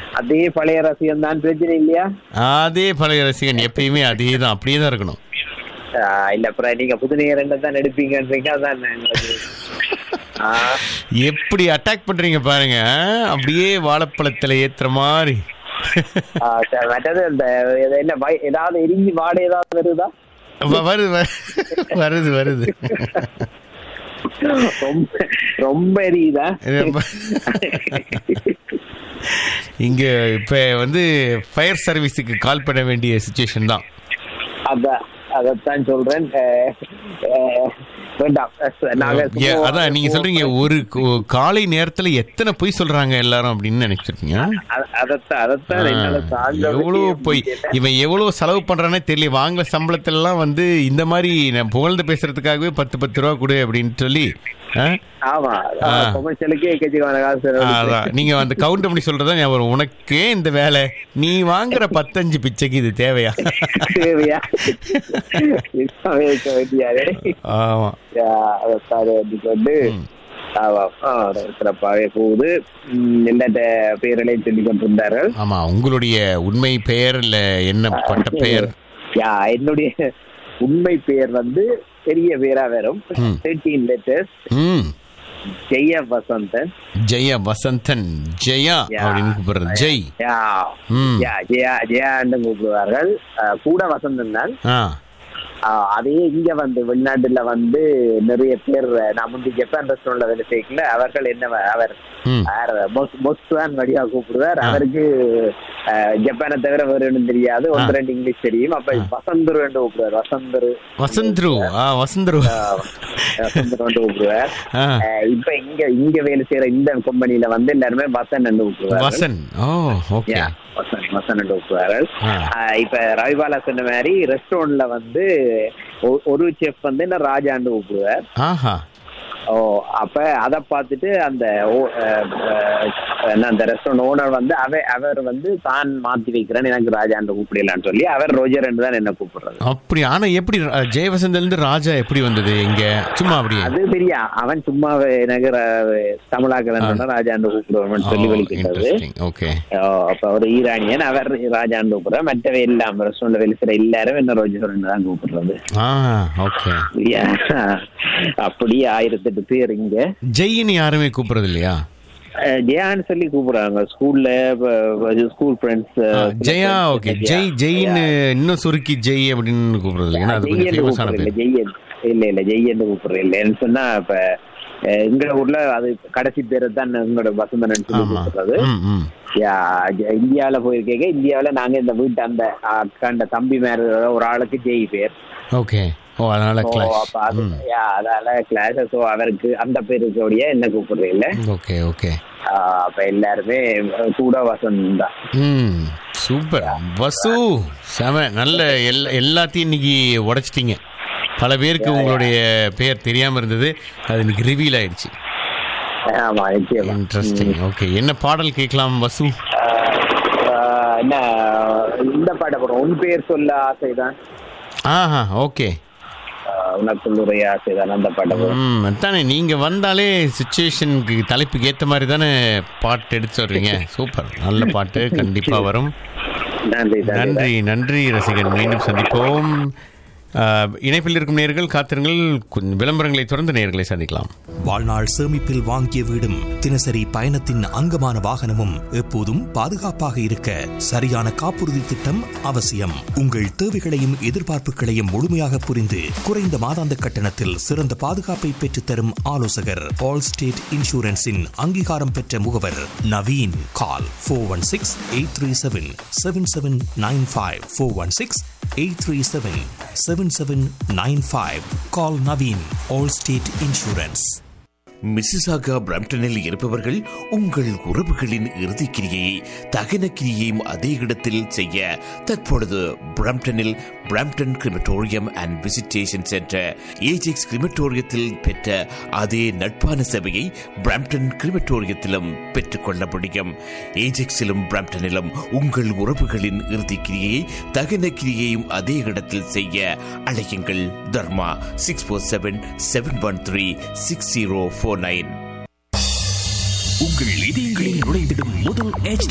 அதே பழைய ரசிகம் தான் பிரச்சனை இல்லையா அதே பழைய ரசிகன் எப்பயுமே அதே தான் அப்படியே தான் இருக்கணும் ஆஹ் இல்ல அப்புறம் நீங்க புது நேரம் தான் எடுப்பீங்கன்றீங்க அதான் எங்களுக்கு. ஆஹ் எப்படி அட்டாக் பண்றீங்க பாருங்க அப்படியே வாழைப்பழத்துல ஏத்துற மாதிரி ஆஹ் சரி, மற்றது இந்த இது என்ன வய- ஏதாவது எரிஞ்சு வாடை ஏதாவது வருதா வ- வருது வ- வருது வருது ரொம்ப ரொம்ப எரியுதா ரொம்ப- இங்க இப்ப வந்து ஃபயர் சர்வீஸுக்கு கால் பண்ண வேண்டிய சுச்சுவேஷன் தான் அதான் அதைத்தான் சொல்றேன் அஹ், அஹ், வேண்டாம் நாங்க ஏ, சும்மா- அதான் நீங்க சொல்றீங்க ஒரு கு- காலை நேரத்துல எத்தனை பொய் சொல்றாங்க எல்லாரும் அப்படின்னு நினைச்சிருக்கீங்க அ- அதைத்தான் அதைத்தான் என்னால தாங்க எவ்வளவு போய் இவன் எவ்வளவு செலவு பண்றானே தெரியல வாங்குற சம்பளத்துல எல்லாம் வந்து இந்த மாதிரி நான் புகழ்ந்து பேசுறதுக்காகவே பத்து பத்து ரூபா கொடு அப்படின்னு சொல்லி ஆ? ஆமா ஆ. கொமர்ஷியலுக்கே எக்கச்சக்கமான காசு செலவழிச்சு. அதான் நீங்க அந்த கவுண்ட் பண்ணி சொல்றதா ஞாபகம் வரும். உனக்கே இந்த வேலை நீ வாங்குற பத்தஞ்சு பிச்சைக்கு இது தேவையா தேவையா இருக்கவே இருக்க வேண்டியாரு ஆமா அதைத்தான் இன்னைக்கு வந்து ஆமா ஆ, சிறப்பாகவே போகுது ம், எல்லாத்த பேர்களையும் சொல்லிக் கொண்டிருந்தார்கள் ஆமா உங்களுடைய உண்மை பெயர் இல்ல என்ன பட்ட பெயர் யா என்னுடைய உண்மை பெயர் வந்து பெரிய பேரா வரும் ம். தேர்ட்டீன் லெட்டர்ஸ் ம் ஜெய வசந்தன் ஜெயா வசந்தன் ஜெயா யா. அப்படின்னு கூப்பிடுறது ஜெய் யா ம் யா ஜெயா ஜெயான்னு கூப்பிடுவார்கள் அஹ், கூட வசந்தன் தான் ஆ ஆஹ் அதே இங்க வந்து வெளிநாட்டுல வந்து நிறைய பேர் நான் முந்தி ஜப்பான் ரெஸ்டாரண்ட்ல வேலை செய்யல அவர்கள் என்ன அவர் ம் யார் பொஸ் பொஸ் தான் வழியா கூப்பிடுவார் அவருக்கு ஆஹ், ஜப்பானை தவிர வேற ஒன்றும் தெரியாது ஒன்று ரெண்டு இங்கிலீஷ் தெரியும் அப்ப வசந்தரு என்று கூப்பிடுவார் வசந்தரு வசந்த்ரு ஆ வசந்த்ரு ஆஹ், வசந்தரு என்று கூப்பிடுவார் ஆ ஆஹ், இப்ப இங்க இங்க வேலை செய்யற இந்த கம்பெனில வந்து எல்லாருமே வசன் என்று கூப்பிடுவார் வசன் ஓ ஓகே வசன் வசன் என்று கூப்பிடுவார்கள் ஆ. ஆஹ் இப்ப ரவிபாலா சொன்ன மாதிரி ரெஸ்டாரண்ட்ல வந்து ஒ- ஒரு செஃப் வந்து என்ன ராஜான்னு கூப்பிடுவார் ஆஹா ஓ அப்ப அத பார்த்துட்டு அந்த ஓ- அஹ், அஹ், என்ன அந்த ரெஸ்டாரண்ட் ஓனர் வந்து அவ அவர் வந்து தான் மாத்தி வைக்கிறேன் எனக்கு ராஜான்னு கூப்பிடலான்னு சொல்லி அவர் ரோஜர் தான் என்ன கூப்பிடுறது அப்படி ஆனா எப்படி அஹ், ஜெயவசந்த்ல இருந்து ராஜா எப்படி வந்தது இங்க சும்மா அப்படியே அது தெரியா அவன் சும்மா எனக்கு ர- தமிழாக்கிறேன் ராஜான்னு கூப்பிடுவோம்னு சொல்லி வெளிக்கிட்டது இன்ட்ரெஸ்டிங் ஓகே ஓ, அப்ப அவர் ஈரானியன் அவர் ராஜான்னு கூப்பிடுற மற்றவை எல்லாம் ரெஸ்டாரண்ட் வேலை செய்யற எல்லாரும் என்ன ரோஜர் தான் கூப்பிடுறது ஆ ஓகே யா. அப்படி ஆயிரத்தெட்டு பேர் இங்க ஜெயின்னு யாருமே கூப்பிடுறது இல்லையா அஹ் ஜெயான்னு சொல்லி கூப்பிடுறாங்க ஸ்கூல்ல ஸ்கூல் ஃப்ரெண்ட்ஸ் ஆ, ஜெயா ஓகே ஜெய் ஜெயின்னு இன்னும் சுருக்கி ஜெய் அப்படின்னு கூப்பிடுறது இல்லையா ஏன்னா அது கொஞ்சம் ஃபேமஸான பேர் ஜெய்யன் இல்ல இல்ல ஜெய்யன் கூப்பிடுறது இல்லைன்னு சொன்னா இப்ப அஹ், எங்க ஊர்ல அது கடைசி பேரு தான் எங்களோட வசந்தனன் சொல்லி ஆமா கூப்பிடுறது ம் ம் யா, ஜ- இந்தியாவுல போயிருக்கேங்க இந்தியாவுல நாங்க இந்த வீட்டு அந்த அக்காண்ட தம்பி மேல ஒரு ஆளுக்கு ஜெய் பேர் ஓகே ஓ அதனால ஓ, கிளாஸ் அப்ப அது யா, அதனால கிளாஸ் ஸோ அவருக்கு அந்த பேருக்கோடைய என்ன கூப்பிடுறது இல்ல ஓகே ஓகே ஆஹ் அப்ப எல்லாருமே கூட வசந்த் தான் ம் சூப்பர் வசு செம நல்ல எல்லா எல்லாத்தையும் இன்னைக்கு உடைச்சிட்டீங்க பல பேருக்கு உங்களுடைய பெயர் தெரியாம இருந்தது அது இன்னைக்கு ரிவீல் ஆயிடுச்சு ஆமா நிச்சயமா இன்ட்ரெஸ்டிங் ஓகே என்ன பாடல் கேட்கலாம் வசு ஆஹ் என்ன இந்த பாட்டை போடுறோம் உன் பேர் சொல்ல ஆசைதான் ஆஹா ஓகே ஆஹ் உனக்குள்ளுடைய ஆசைதான் அந்த பாட்டை போடுறோம் ம் தானே நீங்க வந்தாலே சுச்சுவேஷனுக்கு தலைப்புக்கு ஏத்த மாதிரி தானே பாட்டு எடுத்து வர்றீங்க சூப்பர் நல்ல பாட்டு கண்டிப்பா வரும் நன்றி நன்றி நன்றி நன்றி ரசிகன் மீண்டும் சந்திப்போம் ஆஹ், இணைப்பில் இருக்கும் நேர்கள் காத்திருங்கள் கொஞ்சம் விளம்பரங்களை தொடர்ந்து நேர்களை சந்திக்கலாம் வாழ்நாள் சேமிப்பில் வாங்கிய வீடும் தினசரி பயணத்தின் அங்கமான வாகனமும் எப்போதும் பாதுகாப்பாக இருக்க சரியான காப்புறுதி திட்டம் அவசியம் உங்கள் தேவைகளையும் எதிர்பார்ப்புகளையும் முழுமையாக புரிந்து குறைந்த மாதாந்த கட்டணத்தில் சிறந்த பாதுகாப்பை பெற்றுத்தரும் ஆலோசகர் ஆல் ஸ்டேட் இன்சூரன்ஸின் அங்கீகாரம் பெற்ற முகவர் Naveen call four one six eight three seven seven seven nine five four one six eight three seven seven seven nine five call Naveen Allstate insurance Mississauga பிரம்டனில் இருப்பவர்கள் உங்கள் உறவுகளின் இறுதிக் கிரியை தகன கிரியையும் அதே இடத்தில் செய்ய தற்பொழுது பிரம்டனில் Brampton crematorium and visitation centre Ajax கிரிமட்டோரியத்தில் பெற்ற அதே நட்பான சேவையை பிரம்டன் கிரிமட்டோரியத்திலும் பெற்றுக்கொள்ள முடியும் ஏஜெக்ஸிலும் பிரம்டனிலும் உங்கள் உறவுகளின் இறுதிக் கிரியை தகன கிரியையும் அதே இடத்தில் செய்ய அழையுங்கள் Dharma six four seven seven one three six zero four nine உங்கள் இதயங்களில் நுழைந்திடும் முதல் HD